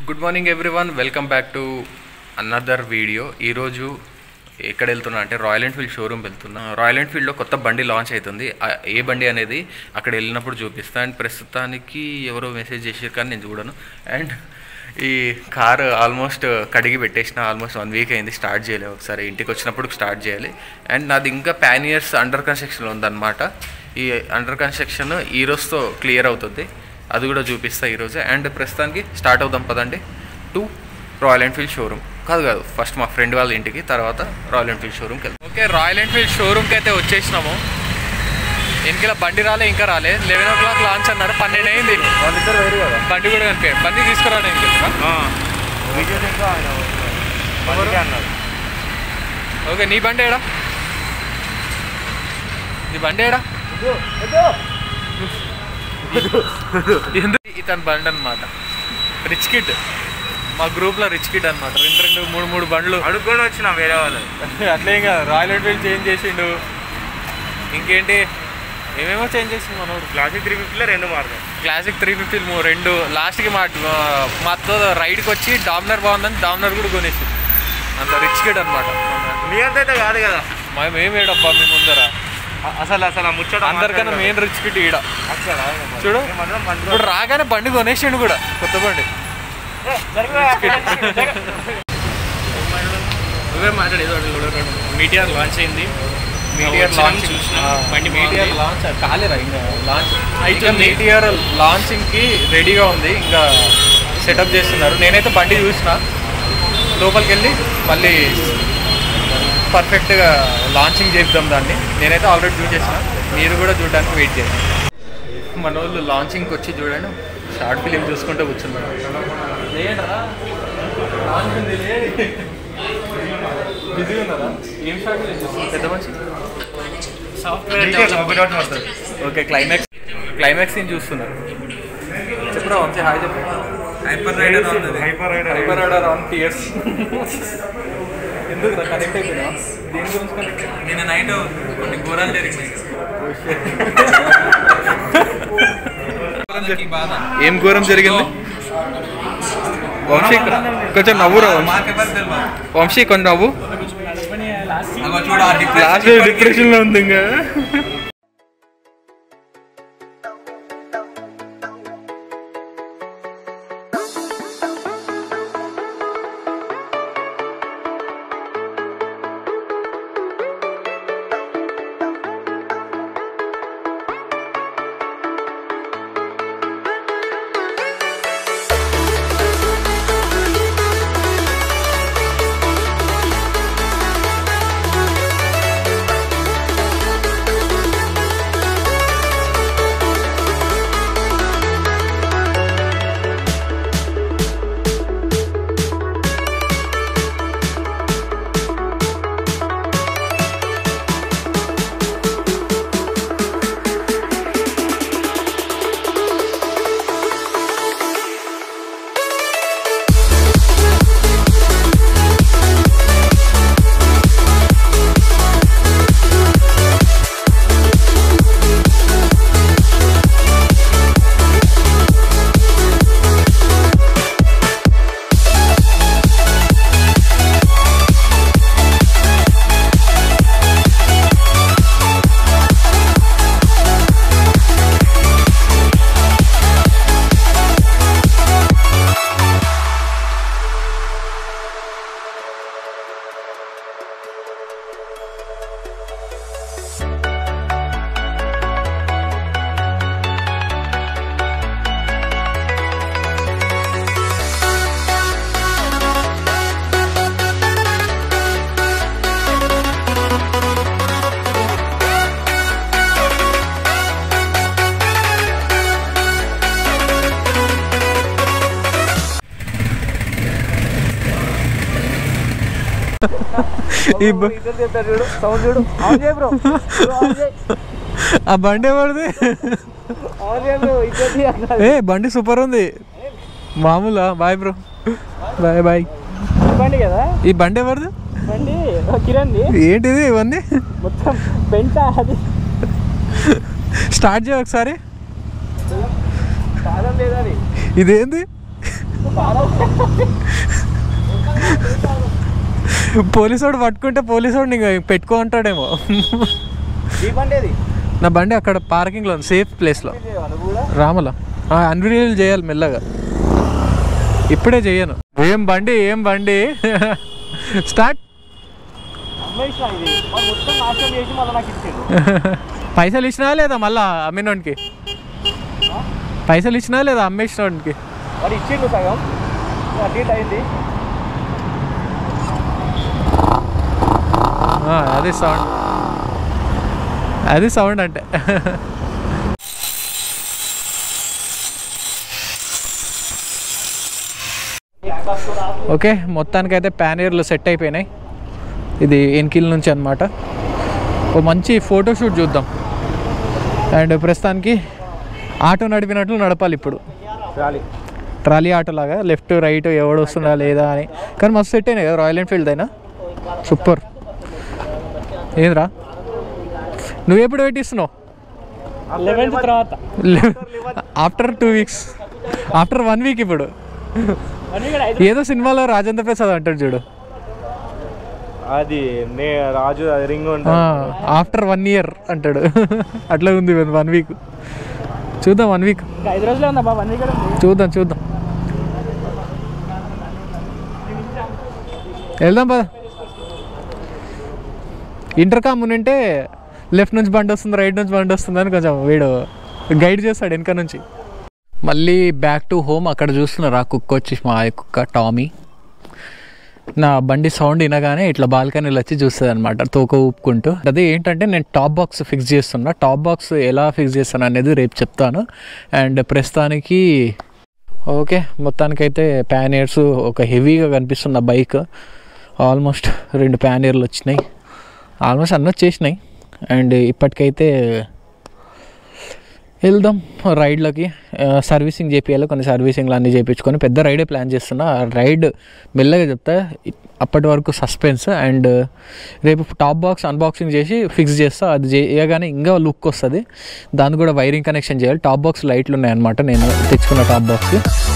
Good morning everyone welcome back to another video ఈరోజు ఎక్కడ వెళ్తున్నా అంటే రాయల్ ఎన్ఫీల్డ్ షోరూమ్ వెళ్తున్నా రాయల్ ఎన్ఫీల్డ్లో కొత్త బండి లాంచ్ అవుతుంది ఆ ఏ బండి అనేది అక్కడ వెళ్ళినప్పుడు చూపిస్తా అండ్ ప్రస్తుతానికి ఎవరో మెసేజ్ చేసారు కానీ నేను చూడను అండ్ ఈ కార్ ఆల్మోస్ట్ కడిగి పెట్టేసిన ఆల్మోస్ట్ వన్ వీక్ అయింది స్టార్ట్ చేయలేదు ఒకసారి ఇంటికి వచ్చినప్పుడు స్టార్ట్ చేయాలి అండ్ నాది ఇంకా ప్యాన్ ఇయర్స్ అండర్ కన్స్ట్రక్షన్లో ఉందన్నమాట ఈ అండర్ కన్స్ట్రక్షన్ ఈ రోజుతో క్లియర్ అవుతుంది అది కూడా చూపిస్తా ఈరోజు అండ్ ప్రస్తుతానికి స్టార్ట్ అవుదాం పదండి టు రాయల్ ఎన్ఫీల్డ్ షోరూమ్ కాదు కాదు ఫస్ట్ మా ఫ్రెండ్ వాళ్ళ ఇంటికి తర్వాత రాయల్ ఎన్ఫీల్డ్ షోరూమ్కి వెళ్తాం ఓకే రాయల్ ఎన్ఫీల్డ్ షోరూమ్కి అయితే వచ్చేసినాము వెనకాల బండి రాలే ఇంకా రాలే లెవెన్ ఓ క్లాక్ లాంచ్ అన్నారు పన్నెండు అయింది వాళ్ళిద్దరు వేరు కదా బండి కూడా కనిపించాయి బండి తీసుకురావడం ఇంకా విజయ్ ఇంకా ఆయన బండికే అన్నారు ఓకే నీ బండి ఏడా నీ బండి ఏడా ఎందుకు ఇతని బండి అనమాట రిచ్ కిడ్ మా గ్రూప్లో రిచ్ కిడ్ అనమాట రెండు రెండు మూడు మూడు బండ్లు అడుక్కొని వచ్చిన వేరే వాళ్ళు అట్లేం కాదు రాయల్ ఎన్ఫీల్డ్ చేంజ్ చేసిండు ఇంకేంటి ఏమేమో చేంజ్ చేసిండు మనోడు క్లాసిక్ త్రీ ఫిఫ్టీలో రెండు మార్గం క్లాసిక్ త్రీ ఫిఫ్టీ రెండు లాస్ట్కి మా మాతో రైడ్కి వచ్చి డామినర్ బాగుందని డామినర్ కూడా కొనేసి అంత రిచ్ కిడ్ అనమాట మీ అంత అయితే కాదు కదా మేము ఏడబ్బా మీ ముందర అ- అసలు అసలు ఆ ముచ్చట అందరికన్నా మాట్లాడదు. మెయిన్ రిచ్ కిడ్ ఈడ అక్కడ ఆగదు మరి. చూడు. మేమందరం బండిలో- ఇప్పుడు రాగానే బండి కొనేసిండు కూడా కొత్త బండి ఏ, జరుగు. నువ్వే మాట్లాడేది మీటిఆర్ లాంచ్ అయింది మీటిఆర్ వచ్చినాం, లాంచ్ చూసినాం, బండి మీటిఆర్ బాగుంది. లాంచ్ కాలేరా ఇంకా లాంచ్ అయితే అవుతుంది. మీటిఆర్ లాంచింగ్కి రెడీగా ఉంది ఇంకా సెటప్ చేస్తున్నారు నేనైతే బండి చూసిన లోపలికి వెళ్ళి మళ్ళీ పర్ఫెక్ట్గా లాంచింగ్ చేద్దాం దాన్ని నేనైతే ఆల్రెడీ చూసేసిన మీరు కూడా చూడడానికి వెయిట్ చేయండి మన వాళ్ళు లాంచింగ్కి వచ్చి చూడండి షార్ట్ ఫిలిం చూసుకుంటూ కూర్చున్నారు బిజీగా ఉన్నారా ఏం షార్ట్ ఫిలిం చూస్తున్నారు పెద్ద మనిషి డీటెయిల్స్ ఒకటి ఒకటి వస్తుంది. ఓకే క్లైమాక్స్ క్లైమాక్స్ సీన్ చూస్తున్నారు చెప్పురా వంశీ హాయ్ చెప్పు hyper rider hyper rider hyper rider on tears ఎందుకు కనెక్ట్ అయిపోయినా దేని గురించి కనెక్ట్ నిన్న నైట్ కొన్ని ఘోరాలు జరిగినాయి బాధ ఏం ఘోరం జరిగింది వంశీ కొంచెం నవ్వురా వంశీ మాకెవరు తెలియదు వంశీ కొంచెం నవ్వు అగో చూడు ఆ depression లాస్ట్ డిప్రెషన్ లో ఉంది ఇంకా ఈ బ- సౌండ్ చూడు ఆన్ చేయ బ్రో ఆన్ చేయ ఆ బండి ఎవరిది ఆన్ చేయ బ్రో ఇద్దరిది అన్నారు ఏ బండి సూపర్ ఉంది మామూలా బాయ్ బ్రో బాయ్ బాయ్ బండి కదా ఈ బండి ఎవరిది బండి కిరణ్ది ఏంటిది ఇవన్నీ మొత్తం పెంట అది స్టార్ట్ చేయ ఒకసారి పాదం లేదని ఇదేంది పోలీసోడు పట్టుకుంటే పోలీసోడు నీకు పెట్టుకో అంటాడేమో ఈ బండి ఏది నా బండి అక్కడ పార్కింగ్లో ఉంది సేఫ్ ప్లేస్లో నువ్వు కూడా రామల అన్వినియల్ చేయాలి మెల్లగా ఇప్పుడే చెయ్యను ఏం బండి ఏం బండి స్టార్ట్ అమ్మేసిన ఇది వాడు మొత్తం నాశనం చేసి మళ్ళీ నాకు ఇచ్చిండు పైసలు ఇచ్చినా లేదా మళ్ళా అమ్మినోనికి పైసలు ఇచ్చినా లేదా అమ్మేసినోనికి వాడు ఇచ్చిండు సగం అటు ఇటు అయింది ఆ, అది సౌండ్ అది సౌండ్ అంటే ఓకే మొత్తానికైతే ప్యానియర్లు సెట్ అయిపోయినాయి ఇది ఎన్కిల్ నుంచి అనమాట ఓ మంచి ఫోటోషూట్ చూద్దాం అండ్ ప్రస్తుతానికి ఆటో నడిపినట్లు నడపాలి ఇప్పుడు చాలి ట్రాలీ ఆటో లాగా లెఫ్ట్ రైట్ ఎవడు వస్తుందా లేదా అని కానీ మస్తు సెట్ అయినాయి కదా రాయల్ ఎన్ఫీల్డ్ అయినా సూపర్ ఏంద్రా నువ్వు ఎప్పుడు పెట్టిస్తున్నావు లెవెన్త్ తర్వాత after two weeks after one week ఇప్పుడు ఏదో సినిమాలో రాజేంద్ర ప్రసాద్ అంటాడు చూడు అది నే రాజు అది రింగ్ ఉంటుంది ఆఫ్టర్ వన్ ఇయర్ అంటాడు అట్లా ఉంది వన్ వీక్ చూద్దాం వన్ వీక్ ఐదు రోజులే ఉందా బాబు అన్ని కూడా చూద్దాం చూద్దాం వెళ్దాం పద ఇంటర్ కామ్ ఉంటే లెఫ్ట్ నుంచి బండి వస్తుంది రైట్ నుంచి బండి వస్తుంది అని కొంచెం వీడు గైడ్ చేస్తాడు వెనక నుంచి మళ్ళీ బ్యాక్ టు హోమ్ అక్కడ చూస్తున్నారా కుక్క వచ్చి మా కుక్క టామీ నా బండి సౌండ్ వినగానే ఇట్లా బాల్కనీలో వచ్చి చూస్తుంది అనమాట తోక ఊపుకుంటూ అదే ఏంటంటే నేను టాప్ బాక్స్ ఫిక్స్ చేస్తున్నా టాప్ బాక్స్ ఎలా ఫిక్స్ చేస్తాను అనేది రేపు చెప్తాను అండ్ ప్రస్తుతానికి ఓకే మొత్తానికైతే ప్యానియర్స్ ఒక హెవీగా కనిపిస్తున్న బైక్ ఆల్మోస్ట్ రెండు ప్యానియర్లు వచ్చినాయి ఆల్మోస్ట్ అన్నీ వచ్చేసినాయి అండ్ ఇప్పటికైతే వెళ్దాం రైడ్లకి సర్వీసింగ్ చేపియాలి కొన్ని సర్వీసింగ్లు అన్నీ చేయించుకొని పెద్ద రైడే ప్లాన్ చేస్తున్నా ఆ రైడ్ మెల్లగా చెప్తా అప్పటి వరకు సస్పెన్స్ అండ్ రేపు టాప్ బాక్స్ అన్బాక్సింగ్ చేసి ఫిక్స్ చేస్తా అది చేయగానే ఇంకా లుక్ వస్తుంది దాన్ని కూడా వైరింగ్ కనెక్షన్ చేయాలి టాప్ బాక్స్ లైట్లు ఉన్నాయన్నమాట నేను తెచ్చుకున్న టాప్ బాక్స్